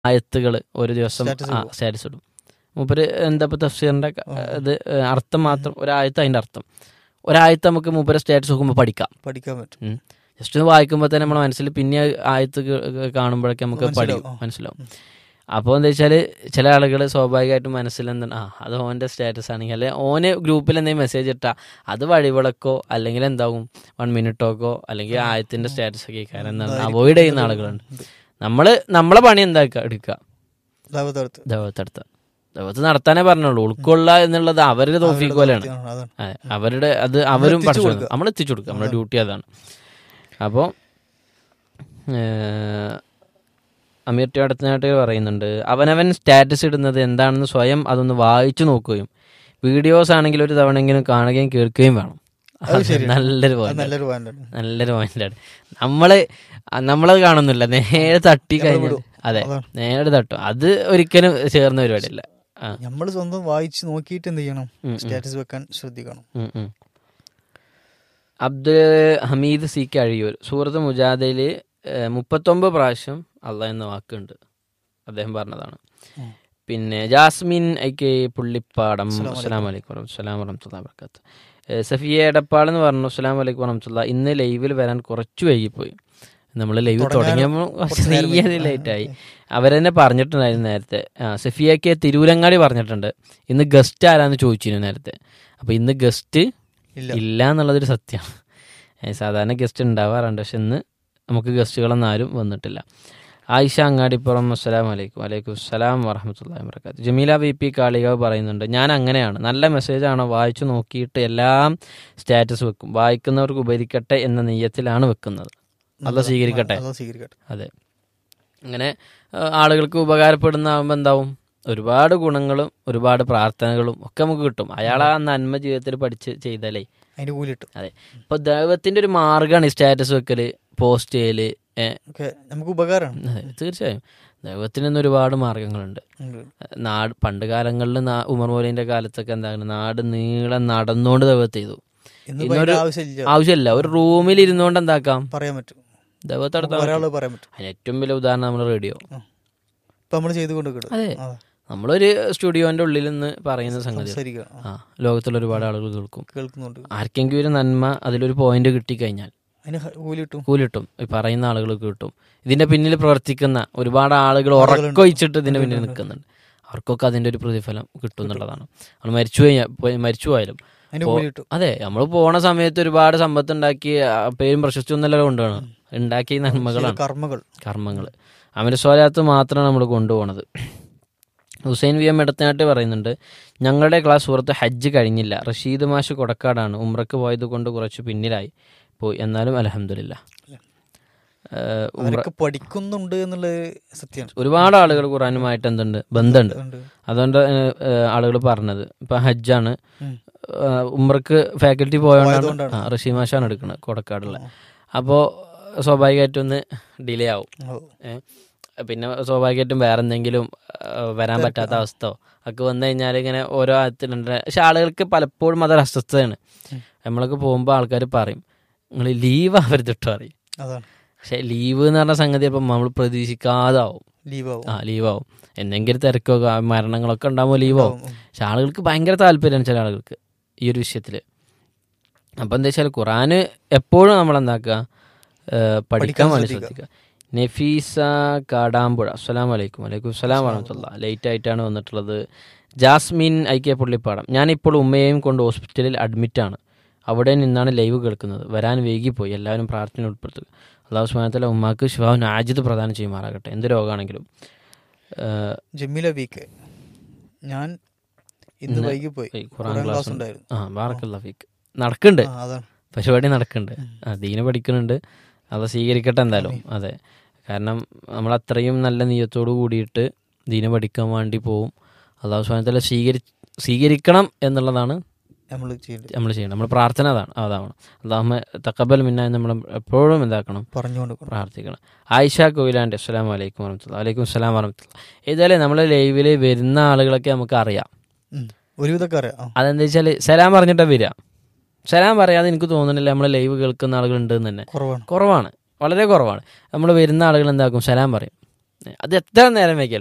ആയത്തുകൾ ഒരു ദിവസം Status ആ ഇടുവോ? സ്റ്റാറ്റസ് ഇടും മൂപ്പര് എന്താ ഇപ്പൊ തഫ്സീറിന്റെ ക- ഇത് ഏഹ്, അർത്ഥം മാത്രം ഒരായത്ത് അതിന്റെ അർത്ഥം ഒരായത്ത് നമുക്ക് മൂപ്പര് സ്റ്റാറ്റസ് നോക്കുമ്പോൾ പഠിക്കാം പഠിക്കാൻ പറ്റും ജസ്റ്റ് ഒന്ന് വായിക്കുമ്പോൾ തന്നെ നമ്മുടെ മനസ്സിൽ പിന്നെ ആയത്ത് ക- ക- കാണുമ്പോഴൊക്കെ നമുക്ക് മനസ്സിലാവും. പഠിക്കും ആ. മനസ്സിലാവും അപ്പോൾ എന്താ വെച്ചാൽ ചില ആളുകൾ സ്വാഭാവികമായിട്ടും മനസ്സിൽ എന്താണ് ആ അത് ഓൻ്റെ സ്റ്റാറ്റസ് ആണെങ്കിൽ അല്ലെങ്കിൽ ഓന് ഗ്രൂപ്പിൽ എന്തെങ്കിലും മെസ്സേജ് ഇട്ടാൽ അത് വഴിവിളക്കോ അല്ലെങ്കിൽ എന്താകും വൺ മിനിറ്റോക്കോ അല്ലെങ്കിൽ ആയത്തിന്റെ സ്റ്റാറ്റസ് ഒക്കെ കാരണം എന്താണ് അവോയ്ഡ് ചെയ്യുന്ന ആളുകളുണ്ട് നമ്മൾ നമ്മളെ പണി എന്താക്കുക എടുക്കുക ദാവത്തടുത്ത് ദൈവത്തെടുത്ത് ദൈവത്ത് നടത്താനേ പറഞ്ഞുള്ളൂ ഉൾക്കൊള്ളുക എന്നുള്ളത് അവരുടെ തോഫീക്ക് പോലെയാണ് അതാണ് അതെ അവരുടെ അത് അവരും എത്തിച്ചു പഠിച്ചു കൊടുക്കുക. നമ്മൾ എത്തിച്ചു കൊടുക്കുക നമ്മുടെ ഡ്യൂട്ടി അതാണ് അപ്പോൾ അമീർ ടി അടുത്തനായിട്ട് പറയുന്നുണ്ട് അവനവൻ സ്റ്റാറ്റസ് ഇടുന്നത് എന്താണെന്ന് സ്വയം അതൊന്ന് വായിച്ചു നോക്കുകയും വീഡിയോസ് ആണെങ്കിൽ ഒരു തവണയെങ്കിലും കാണുകയും കേൾക്കുകയും വേണം അത് നല്ലൊരു അത് point ആണ്. നല്ലൊരു പോയിന്റാണ് നല്ലൊരു പോയിന്റാണ് നമ്മള് നമ്മളത് കാണുന്നില്ല നേരെ തട്ടി കഴിഞ്ഞാൽ അതെ അതാണ്. നേരെ തട്ടും അത് ഒരിക്കലും ചേർന്ന പരിപാടിയല്ല ആ നമ്മൾ സ്വന്തം വായിച്ച് നോക്കിയിട്ട് എന്ത് ചെയ്യണം ഉം, ഉം. സ്റ്റാറ്റസ് വെക്കാൻ ശ്രദ്ധിക്കണം ഉം ഉം. അബ്ദുൽ ഹമീദ് സി കെ അഴിയൂർ സൂറത്ത് മുജാദയിൽ മുപ്പത്തൊമ്പത് പ്രാവശ്യം അള്ള എന്ന വാക്കുണ്ട് അദ്ദേഹം പറഞ്ഞതാണ് ഉം. പിന്നെ ജാസ്മിൻ ഐ കെ പുള്ളിപ്പാടം അസ്സലാം വലൈക്കും വറഹ്മത്തുള്ളാഹി വറഹ്മത്തുള്ളാഹി വബറകാത്ത് സഫിയ എടപ്പാൾ എന്ന് പറഞ്ഞു അസ്സലാം വലൈക്കും വറഹ്മത്തുള്ളാഹി ഇന്ന് ലൈവിൽ വരാൻ കുറച്ച് വൈകിപ്പോയി നമ്മൾ ലൈവ് തുടങ്ങിയപ്പോൾ കുറച്ച് നെയ്യത് ലേറ്റായി അവരെന്നെ പറഞ്ഞിട്ടുണ്ടായിരുന്നു നേരത്തെ ആ സഫിയക്ക് തിരൂരങ്ങാടി പറഞ്ഞിട്ടുണ്ട് ഇന്ന് ഗസ്റ്റ് ആരാന്ന് ചോദിച്ചിരുന്നു നേരത്തെ അപ്പോൾ ഇന്ന് ഗസ്റ്റ് ഇല്ല ഇല്ല എന്നുള്ളതൊരു സത്യമാണ് ഏ, സാധാരണ ഗസ്റ്റ് ഉണ്ടാവാറുണ്ട് പക്ഷെ ഇന്ന് നമുക്ക് ഗസ്റ്റുകളൊന്നും ആരും വന്നിട്ടില്ല ആയിഷ അങ്ങാടിപ്പുറം അസ്സലാം വലൈക്കും വലൈക്കും അസ്സലാം വറഹമത്തല്ലാ വർക്കാത്ത് ജമീല വി പി കാളികാവ് പറയുന്നുണ്ട് ഞാൻ അങ്ങനെയാണ് നല്ല മെസ്സേജാണോ വായിച്ചു നോക്കിയിട്ട് എല്ലാം സ്റ്റാറ്റസ് വെക്കും വായിക്കുന്നവർക്ക് ഉപകരിക്കട്ടെ എന്ന നെയ്യത്തിലാണ് വെക്കുന്നത് നല്ല സ്വീകരിക്കട്ടെ അത് സ്വീകരിക്കട്ടെ അതെ അങ്ങനെ ആ, ആളുകൾക്ക് ഉപകാരപ്പെടുന്നതാകുമ്പോൾ എന്താവും ഒരുപാട് ഗുണങ്ങളും ഒരുപാട് പ്രാർത്ഥനകളും ഒക്കെ നമുക്ക് കിട്ടും അയാൾ ആ നന്മ ജീവിതത്തിൽ പഠിച്ച് ചെയ്താലേ അതിന്റെ കൂലി കിട്ടും അതെ ഇപ്പൊ ദൈവത്തിന്റെ ഒരു മാർഗമാണ് ഈ സ്റ്റാറ്റസ് വെക്കല് പോസ്റ്റ് ചെയ്യല് ഏ, ഓക്കെ നമുക്ക് ഉപകാരമാണ് അതെ തീർച്ചയായും ദൈവത്തിന് ഇന്ന് ഒരുപാട് മാർഗങ്ങളുണ്ട് ഉണ്ട്. നാട് പണ്ട് കാലങ്ങളിൽ നാ- ഉമർ മോലിന്റെ കാലത്തൊക്കെ എന്താണ് നാട് നീളം നടന്നുകൊണ്ട് ദൈവത്ത് ചെയ്തു ഇന്ന് ഇന്നൊരു ഭയങ്കര ആവശ്യമില്ല ആവശ്യമില്ല ഒരു റൂമിൽ ഇരുന്നുകൊണ്ട് എന്താക്കാം പറയാൻ പറ്റും ദൈവത്തെ നടത്താൻ ഒരാള് പറ്റും. പറയാൻ പറ്റും അതിന് ഏറ്റവും വലിയ ഉദാഹരണം നമ്മുടെ റേഡിയോ ഇപ്പൊ നമ്മൾ ചെയ്ത് കൊണ്ട് കിട്ടും അതെ. നമ്മളൊരു സ്റ്റുഡിയോന്റെ ഉള്ളിൽ നിന്ന് പറയുന്ന സംഗതി സംസാരിക്കുക ആ, ആ ലോകത്തുള്ള ഒരുപാട് ആളുകൾ കേൾക്കും കേൾക്കുന്നുണ്ട് ആർക്കെങ്കിലും ഒരു നന്മ അതിലൊരു പോയിന്റ് കിട്ടിക്കഴിഞ്ഞാൽ അതിന് ഹ- കൂലി കിട്ടും കൂലി കിട്ടും ഈ പറയുന്ന ആളുകൾക്ക് കിട്ടും ഇതിന്റെ പിന്നിൽ പ്രവർത്തിക്കുന്ന ഒരുപാട് ആളുകൾ ഉറക്കൊഴിച്ചിട്ട് ഇതിന്റെ പിന്നിൽ നിൽക്കുന്നുണ്ട് അവർക്കൊക്കെ അതിന്റെ ഒരു പ്രതിഫലം കിട്ടും എന്നുള്ളതാണ് നമ്മൾ മരിച്ചു കഴിഞ്ഞാൽ മരിച്ചു പോയാലും അതിന്റെ പോ- കൂലി കിട്ടും അതെ നമ്മൾ പോണ സമയത്ത് ഒരുപാട് സമ്പത്ത് ഉണ്ടാക്കി ആ, പേരും പ്രശസ്തി ഒന്നല്ല കൊണ്ടുപോകണം ഉണ്ടാക്കിയ നന്മകളാണ് കർമ്മകൾ കർമ്മങ്ങൾ അമരസ്വലാത്ത് മാത്രമാണ് നമ്മൾ കൊണ്ടുപോകണത് ഹുസൈൻ വി എം ഇടത്തനാട്ട് പറയുന്നുണ്ട് ഞങ്ങളുടെ ക്ലാസ് സുഹൃത്ത് ഹജ്ജ് കഴിഞ്ഞില്ല റഷീദ് മാഷ് കൊടക്കാടാണ് ഉമ്രക്ക് പോയത് കൊണ്ട് കുറച്ച് പിന്നിലായി പോയി എന്നാലും അലഹമില്ല അവരൊക്കെ പഠിക്കുന്നുണ്ട് എന്നുള്ളത് സത്യമാണ് ഒരുപാട് ആളുകൾ ഖുറാനുമായിട്ട് എന്തുണ്ട് ബന്ധമുണ്ട് ഉണ്ട്. അതുകൊണ്ട് ആളുകൾ പറഞ്ഞത് ഇപ്പൊ ഹജ്ജാണ് ഉം. ഏഹ് ഉമ്രക്ക് ഫാക്കൽറ്റി പോയോണ്ടാണ് പോയതുകൊണ്ടാണ്. ആ, റഷീദ് മാഷാണ് എടുക്കുന്നത് കൊടക്കാടുള്ള അപ്പോൾ സ്വാഭാവികമായിട്ടും ഒന്ന് ഡിലേ ആവും ഓ. ഏ? പിന്നെ സ്വാഭാവികമായിട്ടും വേറെ എന്തെങ്കിലും ആ, വരാൻ പറ്റാത്ത അവസ്ഥയോ ഒക്കെ വന്നു കഴിഞ്ഞാൽ ഇങ്ങനെ ഓരോ ആഴത്തിലുണ്ട് പക്ഷെ ആളുകൾക്ക് പലപ്പോഴും അതൊരു അസ്വസ്ഥതയാണ് നമ്മളൊക്കെ പോകുമ്പോൾ ആൾക്കാർ പറയും നിങ്ങൾ ലീവ് ആവരുത് കേട്ടോ പറയും അതാണ് പക്ഷെ ലീവ് എന്ന് പറഞ്ഞ സംഗതി അപ്പം നമ്മൾ പ്രതീക്ഷിക്കാതെ ആവും ലീവ് ആവും ആ ലീവ് ആവും എന്തെങ്കിലും തിരക്കോ ആ, മരണങ്ങളൊക്കെ ഉണ്ടാകുമ്പോൾ ലീവ് ആവും ഉം. പക്ഷെ ആളുകൾക്ക് ഭയങ്കര താല്പര്യമാണ് ചില ആളുകൾക്ക് ഈ ഒരു വിഷയത്തിൽ അപ്പം എന്താ വെച്ചാൽ ഖുറാന് എപ്പോഴും നമ്മൾ എന്താക്കുക ഏഹ് പഠിക്കാൻ വേണ്ടി ശ്രദ്ധിക്കുക നഫീസ കാടാമ്പുഴ അസ്സലാം വലൈക്കും വലൈക്കും അസ്സലാം വറഹമത്തുള്ള ലേറ്റ് ആയിട്ടാണ് വന്നിട്ടുള്ളത് ജാസ്മിൻ ഐ കെ പുള്ളിപ്പാടം ഞാനിപ്പോൾ ഉമ്മയെയും കൊണ്ട് ഹോസ്പിറ്റലിൽ അഡ്മിറ്റാണ് അവിടെ നിന്നാണ് ലൈവ് കേൾക്കുന്നത് വരാൻ വൈകിപ്പോയി എല്ലാവരും പ്രാർത്ഥന ഉൾപ്പെടുത്തുക അള്ളാഹു സുബാനത്തല ഉമ്മാക്ക് ശിവാവിന് ആജിത് പ്രദാനം ചെയ്യുമാറാകട്ടെ എന്ത് രോഗമാണെങ്കിലും ഏഹ് ജമീല വീക്ക് ഞാൻ ഇന്ന് വൈകി പോയി ഈ ഖുറാൻ ഖുറാൻ ക്ലാസ് ക്ലാസ് ഉണ്ടായിരുന്നു ആ ബാറക്കല്ല ഫീക്ക് നടക്കുന്നുണ്ട് ആ, അതാണ് പരിപാടി നടക്കുന്നുണ്ട് ആ ദീന പഠിക്കുന്നുണ്ട് അത് സ്വീകരിക്കട്ടെ എന്തായാലും അതെ കാരണം നമ്മൾ അത്രയും നല്ല നീയത്തോട് കൂടിയിട്ട് ദീന പഠിക്കാൻ വേണ്ടി പോവും അള്ളാഹു സ്വാമത്തല സ്വീകരി സ്വീകരിക്കണം എന്നുള്ളതാണ് നമ്മൾ ചെയ്യേണ്ടത് നമ്മൾ ചെയ്യണം നമ്മൾ പ്രാർത്ഥന അതാണ് അതാണ് അള്ളാഹുമ തക്കബൽ മിന്ന എന്ന് നമ്മൾ എപ്പോഴും എന്താക്കണം പറഞ്ഞുകൊണ്ട് പ്രാർത്ഥിക്കണം ആയിഷ കോയിലാൻ്റെ അസ്സലാം വലൈക്കും വറഹമത്തുള്ള വലൈക്കും അസ്സലാം വറഹമത്തുള്ള ഏതായാലും നമ്മൾ ലൈവിൽ വരുന്ന ആളുകളൊക്കെ നമുക്ക് അറിയാം ഉം. ഒരുവിധമൊക്കെ അറിയാം ആ, അതെന്താ വെച്ചാൽ സലാം പറഞ്ഞിട്ടാ വരിക സലാം പറയാതെ എനിക്ക് തോന്നുന്നില്ല നമ്മൾ ലൈവ് കേൾക്കുന്ന ആളുകൾ ഉണ്ട് എന്ന് തന്നെ കുറവാണ് കുറവാണ് വളരെ കുറവാണ് നമ്മൾ വരുന്ന ആളുകൾ എന്താക്കും സലാം പറയും അത് എത്ര നേരം വൈകിയാലും